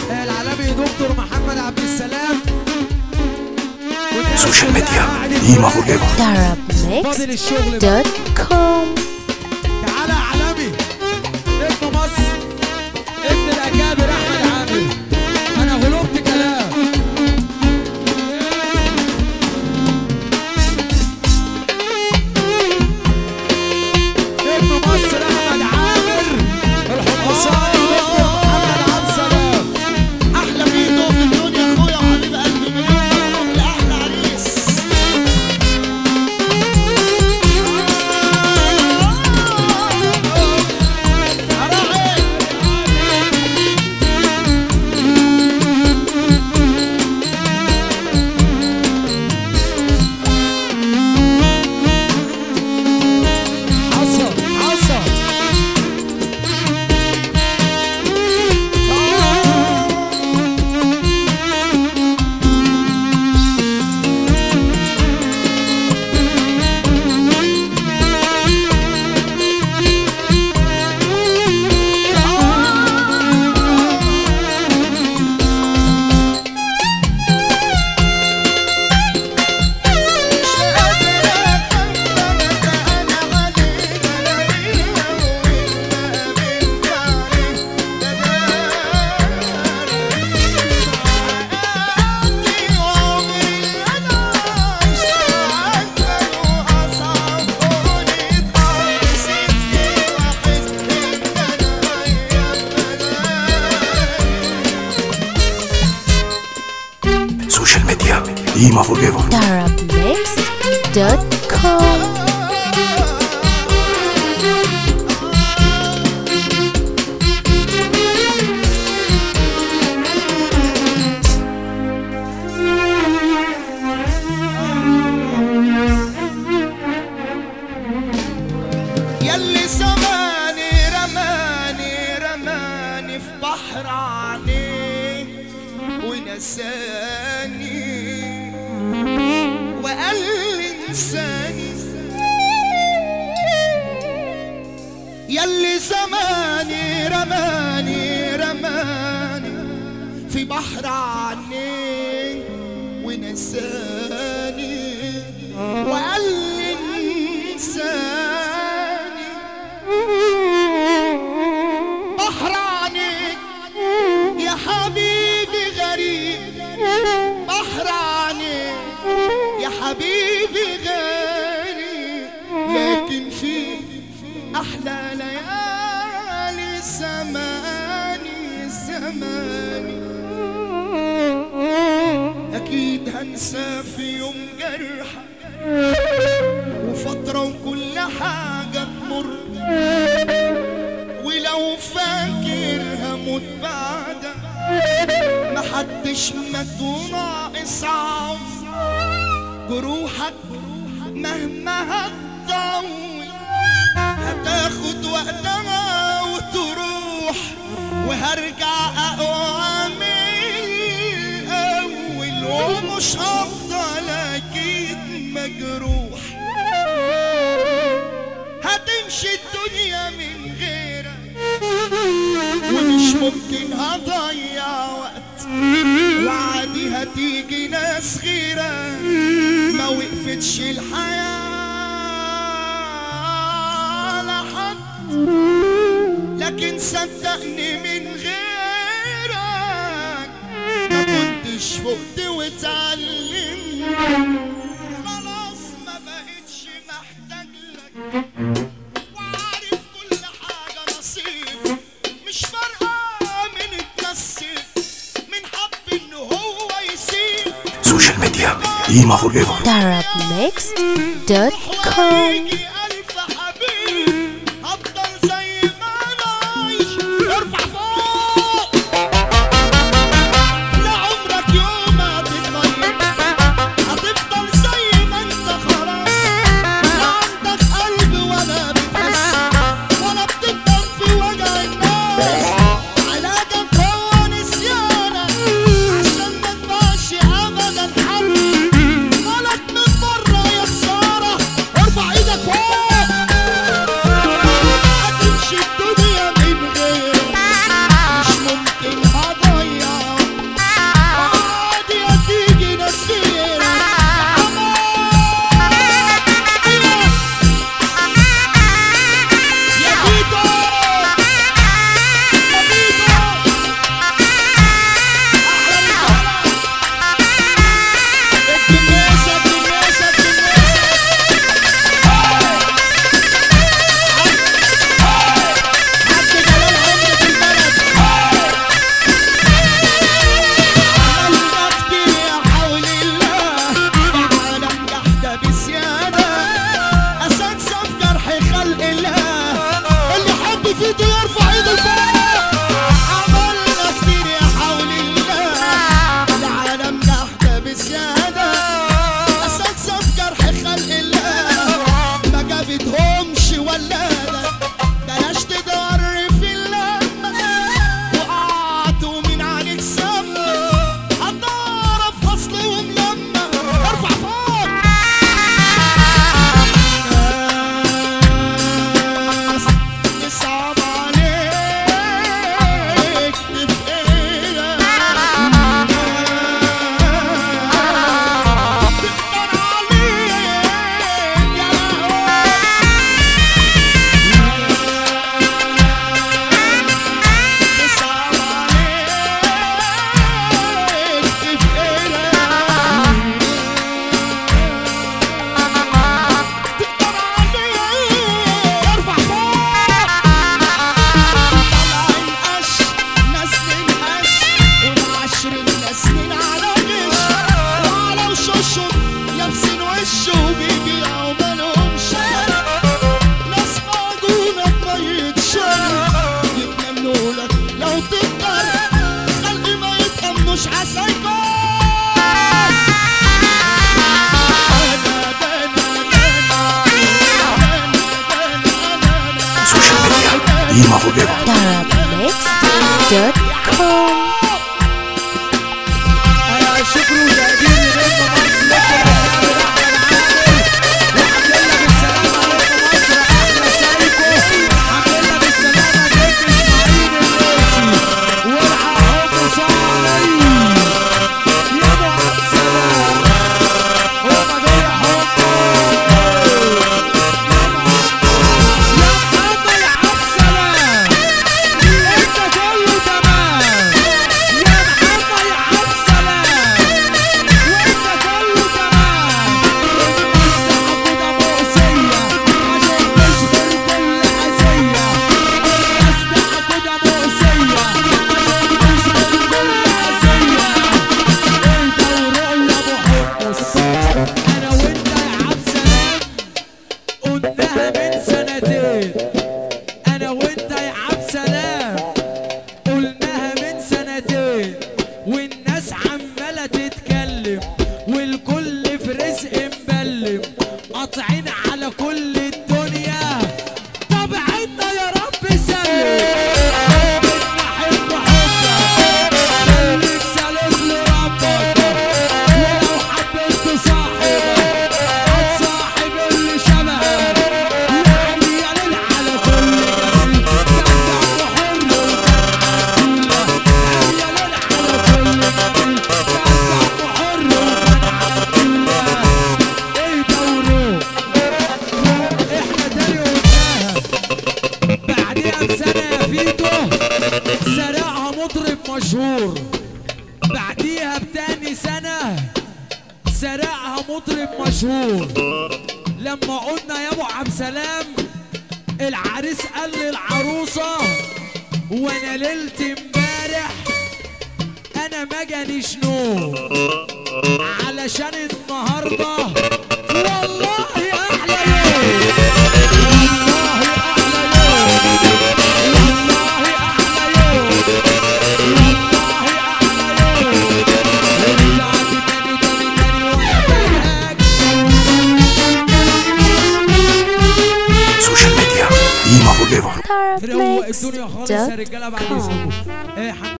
العالمي دكتور محمد عبد السلام والناس سوشيال كلها ميديا قعدت ديما في فور البيت. ايفر فاضل الشغل بقى darabmix.com تعالى يا عالمي ابن مصر ابن الاكابر احمد عامر انا غلبت كلام ابن مصر احمد عامر الحمصاني ابن محمد عبد السلام احلى بيتو في الدنيا اخويا وحبيب قلبي مليون مبروك لاحلى عريس حصل حصل سوشيال ميديا ديما فور ايفر darabmix.com يلي زماني رماني رماني في بحر عينيه ونساني وقال لي انساني يلي زماني رماني رماني في بحر عينيه ونساني وقال لي انساني بحر عنيك يا حبيبي غريب بحر عنيك يا حبيبي غريب لكن في احلى ليالي زماني زماني اكيد هنسى في يوم جرحك وفترة وكل حاجة تمر ولو فاكر هموت بعدك محدش مات وناقص عوز جروحك مهما هتطول هتاخد وقتها وتروح وهرجع اقوى من الاول ومش هفضل اكيد مجروح هتمشي الدنيا من غيرك ومش ممكن هضيع وقت وعادي هتيجي ناس غيرك ما وقفتش الحياة لحد لكن صدقني من غيرك ما كنتش فقت واتعلم خلاص ما بقتش محتاج لك وعارف كل حاجة نصيب مش فارقة من اتنسب من حب ان هو يسيب سوشيال ميديا ديما فور ايفر darabmix.com هيجي ألف حبيب هفضل زي ما أنا عايش ارفع فوق لعمرك يوم هتتغير هتفضل زي ما أنت خلاص لا عندك قلب ولا بتحس ولا بتفهم في وجع الناس علاجك هو نسيانك عشان ما تبقاش أبدا حل غلط من بره يا خسارة ارفع ايدك فوق tarabmix.com انا شكر وتقدير لنجم مصر نجم الحمد لله بالسلامة عليكم مصر احلى سايكو الحمد لله بالسلامة نجم اسماعيل الراسي والعب حب صاحي يا ابو عبد السلام هم دول حبه يا محمد عبد السلام انت كله تمام يا محمد عبد السلام وانت كله تمام المستحق ده مؤسية عشان تشكر كل أذية المستحق ده مؤسية عشان تشكر كل أذية اهدى ورؤية ابو حمص انا وانت يا عبد سلام قلناها من سنتين انا وانت يا عبد سلام قلناها من سنتين والناس عمالة تتكلم والكل في رزق مبلم قاطعين على كل الدنيا طب عنا يا رب سلم بنحب حبك خليك سالك لربك ولو حبيت تصاحبك هتصاحب اللي شبهك يعني يا ليل على كل جميل جدع وحر وكان عدولة يا ليل على كل جميل جدع وحر وكان عدولة اهدى وروح احنا تاني قلناها بعديها بسنة يا فيتو سرقها مطرب مشهور بعديها بتاني سنة سرقها مطرب مشهور لما قلنا يا ابو عبد سلام العريس قال للعروسة وانا ليلة امبارح انا ما جانيش نوم علشان النهارده والله احلى يوم والله احلى يوم والله احلى يوم والله احلى يوم رجعت تاني تاني تاني وانا فاكرك سوشيال ميديا ديما فور ايفر روق الدنيا خالص يا رجاله بعد اذنكم إيه،